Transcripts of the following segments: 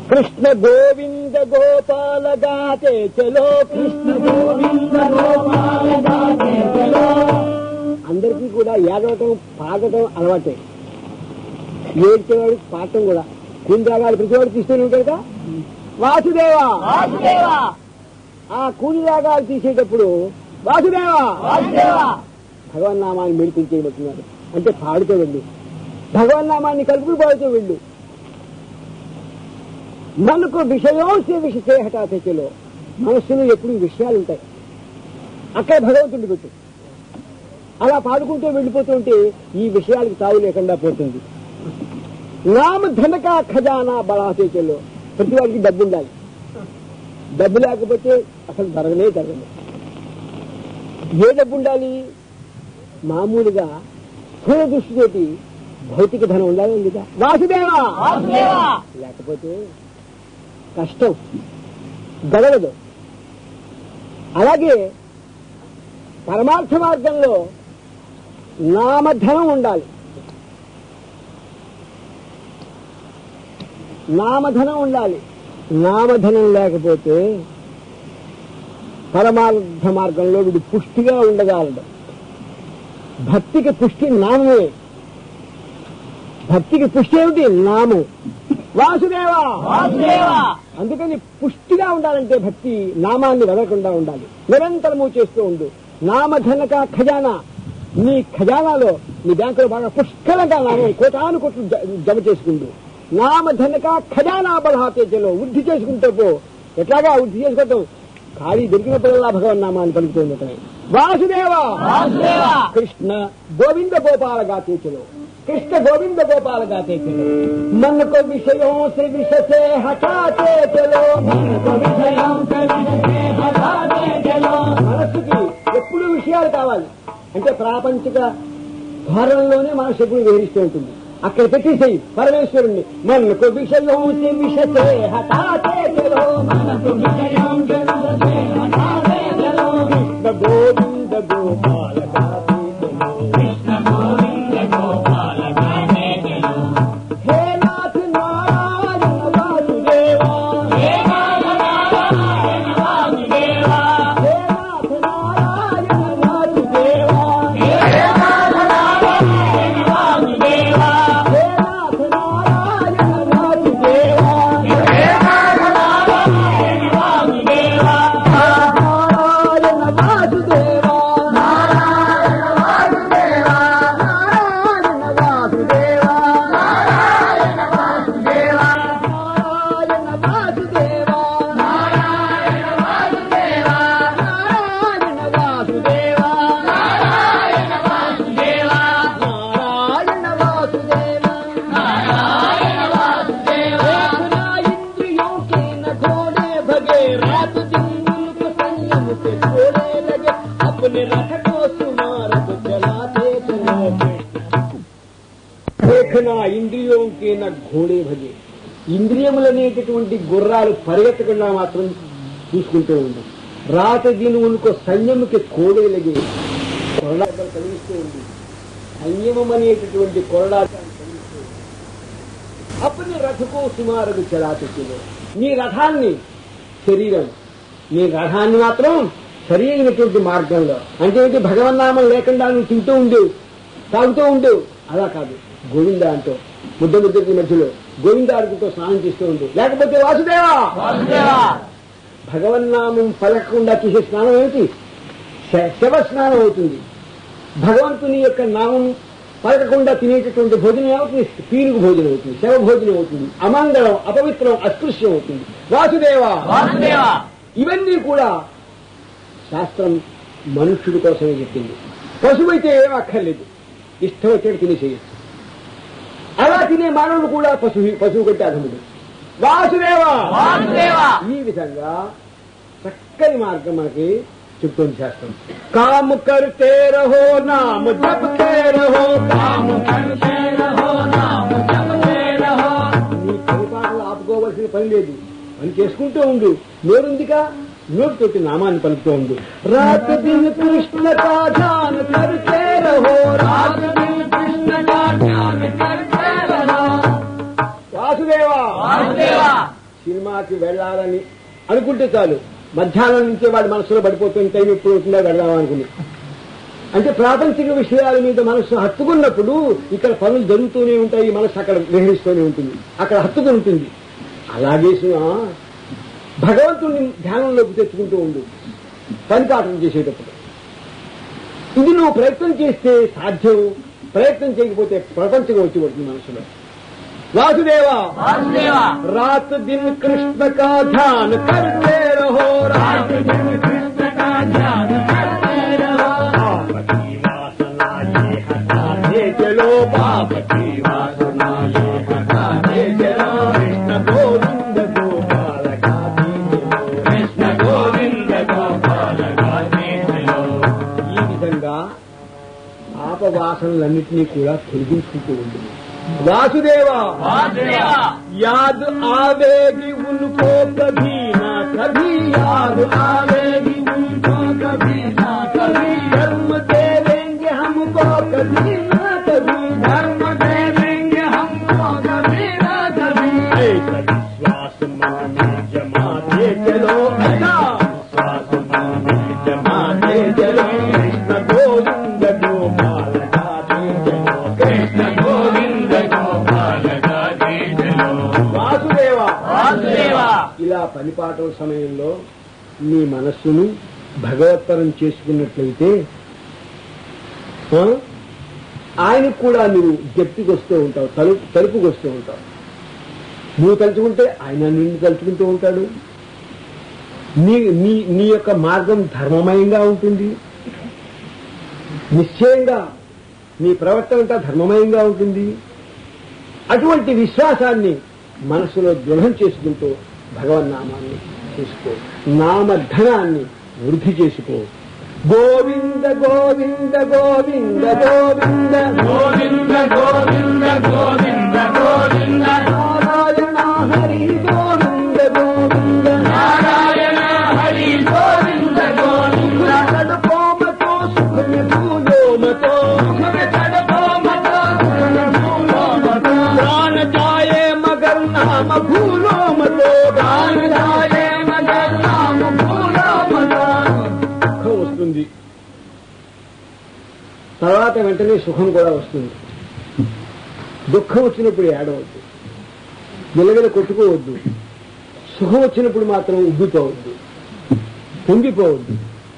కృష్ణ గోవింద గోపాల గాతే చలో కృష్ణ గోవింద గోపాల గాతే చలో అందరికీ కూడా ఏడవటం పాడటం అలవాటే ఏడ్చేవాడు పాడటం కూడా కూని రాగాలు ప్రతివాడు తీస్తూనే ఉంటాడు కదా వాసుదేవా వాసుదేవా ఆ కూని రాగాలు తీసేటప్పుడు వాసుదేవా వాసుదేవా భగవన్నామాన్ని మెడికల్ చేయబడుతున్నారు అంటే పాడుతూ వెళ్ళు భగవన్నామాన్ని కలుపుకు పాడుతూ వెళ్ళు మనకు విషయోసే విషసే హఠాతలో మనస్సులో ఎప్పుడు విషయాలు ఉంటాయి అక్కడ భగవంతుడి పెట్టు అలా పాడుకుంటూ వెళ్ళిపోతుంటే ఈ విషయాలకు తావు లేకుండా పోతుంది నామ ధనక ఖజానా బళాసేచలో ప్రతి వాడికి డబ్బు ఉండాలి డబ్బు లేకపోతే అసలు జరగనే జరగదు ఏ డబ్బు ఉండాలి మామూలుగా స్థూల దృష్టితోటి భౌతిక ధనం ఉండాలి లేదా వాసుదేవా వాసుదేవా లేకపోతే కష్టం గడవదు అలాగే పరమార్థ మార్గంలో నామధనం ఉండాలి నామధనం ఉండాలి నామధనం లేకపోతే పరమార్థ మార్గంలో వీడు పుష్టిగా ఉండగలడు భక్తికి పుష్టి నామమే భక్తికి పుష్టి ఏమిటి నామం వాసుదేవా వాసుదేవా అందుకని పుష్టిగా ఉండాలంటే భక్తి నామాన్ని వదలకుండా ఉండాలి నిరంతరము చేస్తూ ఉండు నామధనక ఖజానా నీ ఖజానాలో నీ బ్యాంకులో బాగా పుష్కలంగా నామం కోటాను కోట్లు జ- జమ చేసుకుండు నామధనక ఖజానా బలహాతేజలో వృద్ధి చేసుకుంటూ పో ఎట్లాగా వృద్ధి చేసుకోవటం ఖాళీ దొరికినప్పుడల్లా భగవన్ నామాన్ని పలుకుతూ ఉండటమే వాసుదేవా వాసుదేవా కృష్ణ గోవింద గోపాల గాతేచలో కృష్ణ గోవింద గోపాల గాతేచలో మనకు విషయం శ్రీ విషసే హఠాతే చలో మనకు విషయం శ్రీ విషసే హఠాతే చలో మనస్సుకి ఎప్పుడు విషయాలు కావాలి అంటే ప్రాపంచిక ధోరణిలోనే మనసు ఎప్పుడు విహరిస్తూ ఉంటుంది అక్కడ పెట్టేసేయి పరమేశ్వరుణ్ణి మనకు విషయం శ్రీ విషసే హఠాతే చలో మనకు విషయం శ్రీ విషసే హఠాతే చలో కృష్ణ గోవింద గోపాల హే నాథ నారాయణ వాసుదేవా హే నాథ నారాయణ వాసుదేవా హే నాథ నారాయణ వాసుదేవా హే నాథ నారాయణ వాసుదేవా హే నాథ నారాయణ వాసుదేవా హే నాథ నారాయణ వాసుదేవా నారాయణ వాసుదేవా నారాయణ వాసుదేవా నారాయణ వాసుదేవా నారాయణ వాసుదేవా నారాయణ వాసుదేవా నారాయణ వాసుదేవా నారాయణ వాసుదేవా నారాయణ వాసుదేవా నారాయణ వాసుదేవా नारायण वासुदेवा देखना इंद्रियों के न घोड़े भगे रात दिन मुल्क संयम से छोड़े लगे अपने रथ को सुमारग चलाते चलो देखना ఇంద్రియం కే నా ఘోడే భగే ఇంద్రియములనేటటువంటి గుర్రాలు పరిగెత్తకుండా మాత్రం చూసుకుంటూ ఉంటాం రాత దినువులకు సంయమకి కోడే లగే కొరడాటలు కలిగిస్తూ ఉంది సంయమం అనేటటువంటి కొరడాటాలు కలిగిస్తూ ఉంది అప్పుడు రథకు సుమారుకు చలాచలో నీ రథాన్ని శరీరం నీ రథాన్ని మాత్రం సరి అయినటువంటి మార్గంలో అంటే ఏంటి భగవన్నామం లేకుండా నువ్వు తింటూ ఉండు తాగుతూ ఉండు అలా కాదు గోవింద అంటూ ముద్ద ముద్దకి మధ్యలో గోవింద అరుగుతో స్నానం చేస్తూ ఉండు లేకపోతే వాసుదేవా వాసుదేవా భగవన్నామం పలకకుండా చేసే స్నానం ఏమిటి శ- శవ స్నానం అవుతుంది భగవంతుని యొక్క నామం పలకకుండా తినేటటువంటి భోజనం ఏమవుతుంది పీనుగు భోజనం అవుతుంది శవ భోజనం అవుతుంది అమంగళం అపవిత్రం అస్పృశ్యం అవుతుంది వాసుదేవా వాసుదేవా ఇవన్నీ కూడా శాస్త్రం మనుష్యుడి కోసమే చెప్పింది పశువు అయితే ఏం అక్కర్లేదు ఇష్టం వచ్చేది తినేసేయచ్చు అలా తినే మానవుడు కూడా పశువు పశువు కంటే అధముడు వాసుదేవా వాసుదేవా ఈ విధంగా చక్కని మార్గం మనకి చెప్తుంది శాస్త్రం కాము కర్తే రహో నామ జపతే రహో కాము करते रहो नाम जपते रहो నీ పరిపాలన ఆపుకోవలసిన పని లేదు పని చేసుకుంటూ ఉండు నోరుందిగా నోటితోటి నామాన్ని పలుకుతూ ఉండు రాత దిన కృష్ణ కా ధ్యాన కర్తే రహో రాత దిన కృష్ణ కా ధ్యాన కర్తే రహో వాసుదేవా వాసుదేవా సినిమాకి వెళ్ళాలని అనుకుంటే చాలు మధ్యాహ్నం నుంచే వాడి మనసులో పడిపోతుంది టైం ఎప్పుడు అవుతుందో వెళ్దాం అనుకుని అంటే ప్రాపంచిక విషయాల మీద మనసు హత్తుకున్నప్పుడు ఇక్కడ పనులు జరుగుతూనే ఉంటాయి మనసు అక్కడ విహరిస్తూనే ఉంటుంది అక్కడ హత్తుకుని ఉంటుంది అలాగే సుమా, భగవంతుడిని ధ్యానంలోకి తెచ్చుకుంటూ ఉండు పని పాఠం చేసేటప్పుడు ఇది నువ్వు ప్రయత్నం చేస్తే సాధ్యం ప్రయత్నం చేయకపోతే ప్రపంచం వచ్చి పడుతుంది మనసులో వాసుదేవా वासुदेवा रात दिन कृष्ण का ध्यान करते रहो रात दिन कृष्ण का ध्यान करते रहो पाप की वासना ये हटाते चलो पाप की वासना ये हटाते चलो कृष्ण गोविंद गोपाल गाते चलो कृष्ण गोविंद गोपाल गाते चलो ఈ విధంగా పాప వాసనలన్నింటినీ కూడా తొలగించుకుంటూ ఉంటుంది వాసుదేవా वासुदेवा याद आवेगी उनको कभी ना कभी याद आवेगी उनको कभी ना कभी धर्म दे देंगे हमको कभी ना कभी धर्म दे देंगे हमको कभी ना कभी ऐसा विश्वास मन में जमाते चलो ऐसा विश्वास मन में जमाते चलो कृष्ण गोविंद गोपाल गाते चलो कृष्ण गोविंद गोपाल गाते चलो వాసుదేవా వాసుదేవా ఇలా పనిపాటల సమయంలో నీ మనస్సును భగవత్పరం చేసుకున్నట్లయితే ఆ, ఆయనకు కూడా నువ్వు జప్తికి వస్తూ ఉంటావు తలుపు తలుపుకి వస్తూ ఉంటావు నువ్వు తలుచుకుంటే ఆయన నిన్ను తలుచుకుంటూ ఉంటాడు నీ నీ నీ యొక్క మార్గం ధర్మమయంగా ఉంటుంది నిశ్చయంగా నీ ప్రవర్తన అంతా ధర్మమయంగా ఉంటుంది అటువంటి విశ్వాసాన్ని మనసులో దృఢం చేసుకుంటూ భగవన్నామాన్ని చేసుకో నామధనాన్ని వృద్ధి చేసుకో గోవింద గోవింద గోవింద గోవింద గోవింద గోవింద గోవింద గోవింద నారాయణ హరి గోవింద గోవింద నారాయణ హరి గోవింద గోవింద తడుకోమతో సుఖమ భూయోమతో తడపోమతో భూలోమతో ప్రాణ జాయే మగర్ నామ భూలోమతో గానదాయే మగన్నాము భూలోమతో దుఃఖం వస్తుంది తర్వాత వెంటనే సుఖం కూడా వస్తుంది దుఃఖం వచ్చినప్పుడు ఏడవద్దు నిలగల కొట్టుకోవద్దు సుఖం వచ్చినప్పుడు మాత్రం ఉబ్బిపోవద్దు పొంగిపోవద్దు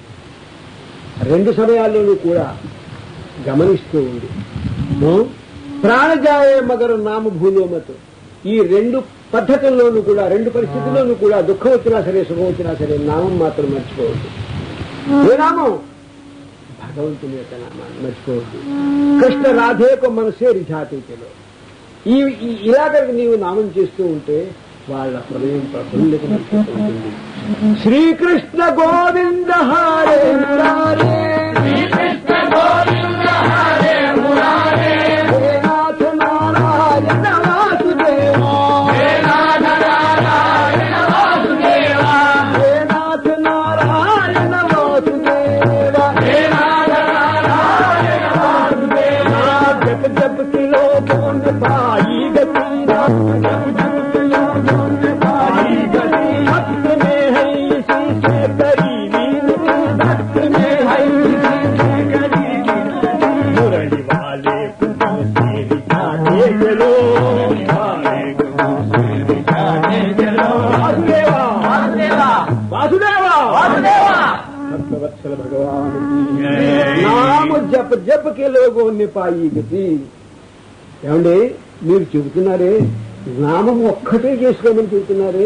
రెండు సమయాల్లోనూ కూడా గమనిస్తూ ఉంది ఆ? ప్రాణజాయే మగరు నామ భూలోమతో ఈ రెండు పద్ధతుల్లోనూ కూడా రెండు పరిస్థితుల్లోనూ కూడా దుఃఖం వచ్చినా సరే సుఖం వచ్చినా సరే నామం మాత్రం మర్చిపోవద్దు ఏ నామం భగవంతుని యొక్క నామాన్ని మర్చిపోవద్దు కృష్ణ రాధేకు మనసే రిజాతీతలో ఈ ఈ- ఇలా కనుక నీవు నామం చేస్తూ ఉంటే వాళ్ళ హృదయం ప్రఫుల్లితమైపోతుంది శ్రీకృష్ణ గోవింద హరే మురారే శ్రీకృష్ణ గోవింద హరే మురారే హే నాథ నారాయణ వాసుదేవా హే నాథ నారాయణ వాసుదేవా హే నాథ నారాయణ వాసుదేవా హే నాథ నారాయణ వాసుదేవా जप जप किलो बोंद पाई गति जप जप किलो बोंद पाई गति भक्त में है इसी से करीबी भक्त में है इसी से करीबी मुरली वाले कुओं से रिझाते चलो वाले कुओं से रिझाते चलो वासुदेवा వాసుదేవా वासुदेवा వాసుదేవా भक्तवत्सल भगवान की నామ జప జప కే లోగో పాయి గతి ఏమండి మీరు చెబుతున్నారే నామం ఒక్కటే చేసుకోమని చెబుతున్నారే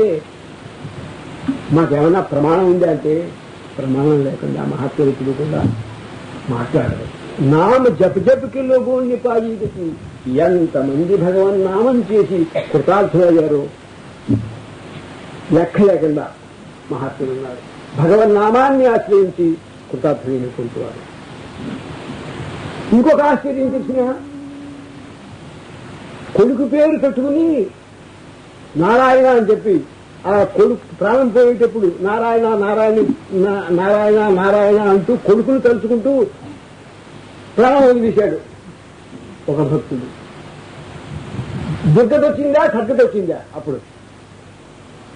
మాకేమైనా ప్రమాణం ఉందా అంటే ప్రమాణం లేకుండా మహాత్ములు తెలియకుండా మాట్లాడరు నామ జప జపకి లోగో పాయి గతి ఎంతమంది భగవన్ నామం చేసి కృతార్థులయ్యారో లెక్క లేకుండా మహాత్ములు ఉన్నారు భగవన్ నామాన్ని ఆశ్రయించి కృతార్థులైనటువంటి ఇంకొక ఆశ్చర్యం తెలిసిన కొడుకు పేరు పెట్టుకుని నారాయణ అని చెప్పి ఆ కొడుకు ప్రాణం పోయేటప్పుడు నారాయణ నారాయణ నా- నారాయణ నారాయణ అంటూ కొడుకును తలుచుకుంటూ ప్రాణం వదిలేశాడు ఒక భక్తుడు దుర్గతొచ్చిందా ఖడ్గతొచ్చిందా అప్పుడు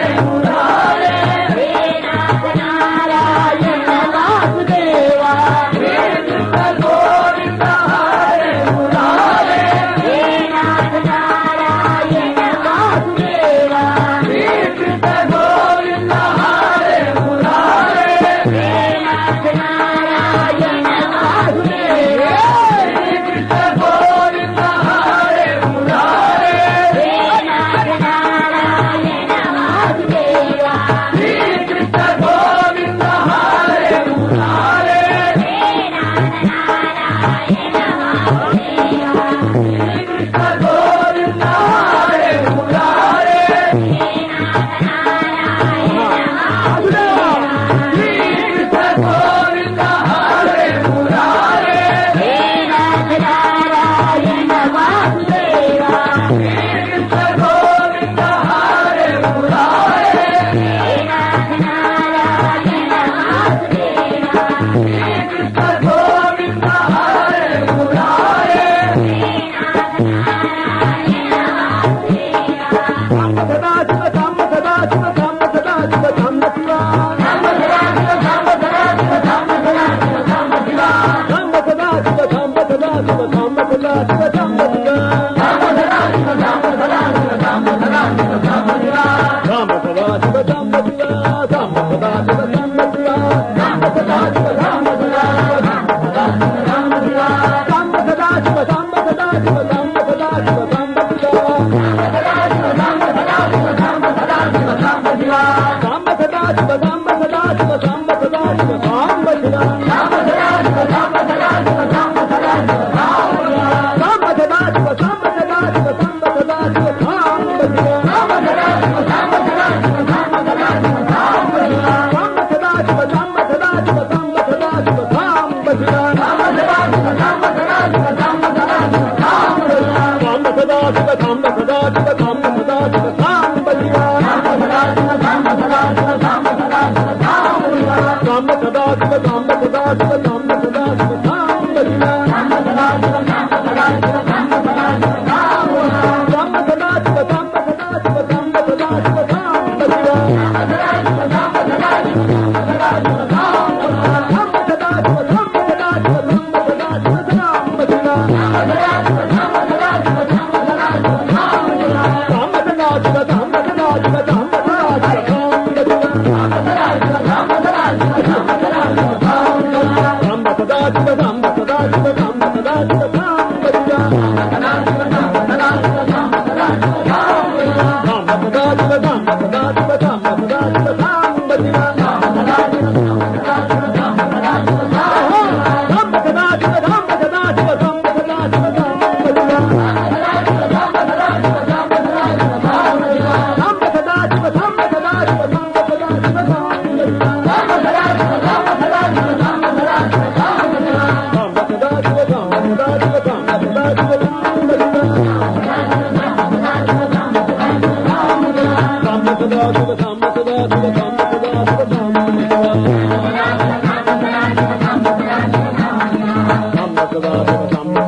సదా శివ